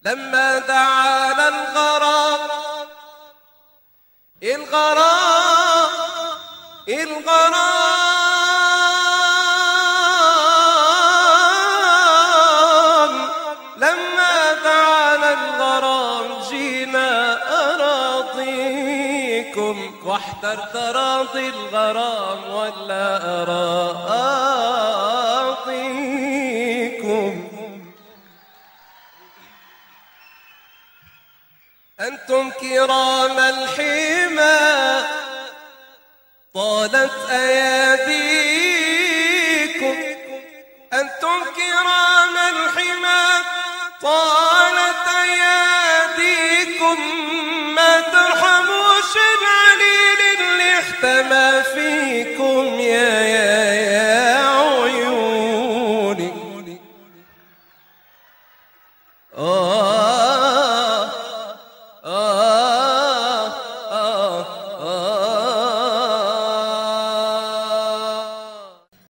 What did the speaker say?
لما دعانا الغرام الغرام الغرام لما دعانا الغرام جينا أراضيكم واحتر تراضي الغرام ولا أراضيكم أنتم كرام الحمى طالت أياديكم أنتم كرام الحمى طالت أياديكم ما ترحموش العليل اللي احتمى فيكم يا يا يا عيوني آه